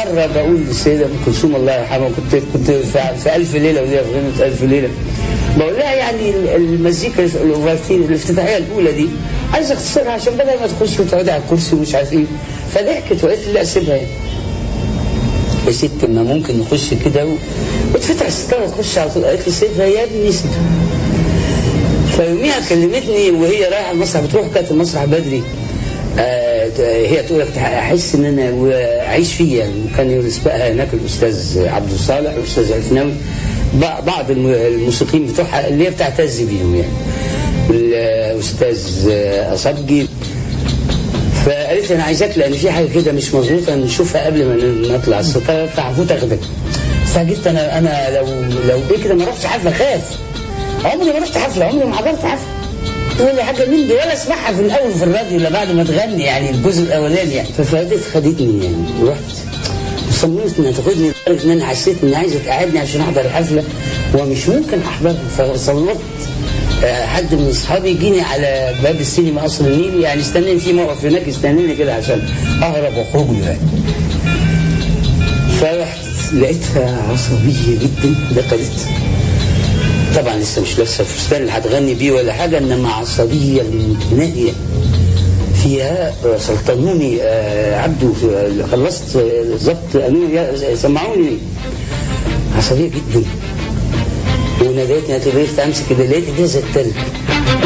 مره بقول للسيده ام كلثوم الله يرحمها كنت كنت في في الف ليله وليله في غنوه الف ليله بقول لها يعني المزيكا الاوفرتين الافتتاحيه الاولى دي عايز اختصرها عشان بدل ما تخش وتقعدي على الكرسي ومش عارف ايه فضحكت وقالت لي لا سيبها يعني يا ست ما ممكن نخش كده و... وتفتح الستاره وتخش على طول قالت لي سيبها يا ابني سيبها فيوميها كلمتني وهي رايحه المسرح بتروح كانت المسرح بدري آه هي تقول لك احس ان انا اعيش فيه يعني وكان يسبقها هناك الاستاذ عبد الصالح والاستاذ عفناوي بعض الم- الموسيقيين بتوعها اللي هي بتعتز بيهم يعني والاستاذ اصبجي فقالت لي انا عايزاك لان في حاجه كده مش مظبوطه نشوفها قبل ما نطلع الستاره فهفوت اخدك استعجبت انا انا لو لو ايه كده ما رحتش حفله خاف عمري ما رحت حفله عمري ما حضرت حفله تقول لي حاجه من دي ولا اسمعها في الاول في الراديو الا بعد ما تغني يعني الجزء الاولاني يعني ففادت خدتني يعني ورحت صممت انها تاخدني لدرجه ان انا حسيت ان عايزه تقعدني عشان احضر الحفله ومش ممكن احضرها فصممت آه، حد من اصحابي يجيني على باب السينما قصر النيل يعني استناني في موقف هناك يستناني كده عشان اهرب واخرج له يعني فرحت لقيتها عصبيه جدا دخلت طبعا لسه مش لابسه الفستان اللي هتغني بيه ولا حاجه انما عصبيه للمتناهيه فيها سلطنوني آه، عبده في- خلصت آه، ظبط قالوا لي يا- سمعوني عصبيه جدا وناديتني قالت لي بقيت امسك كده لقيت ايديها زي التلج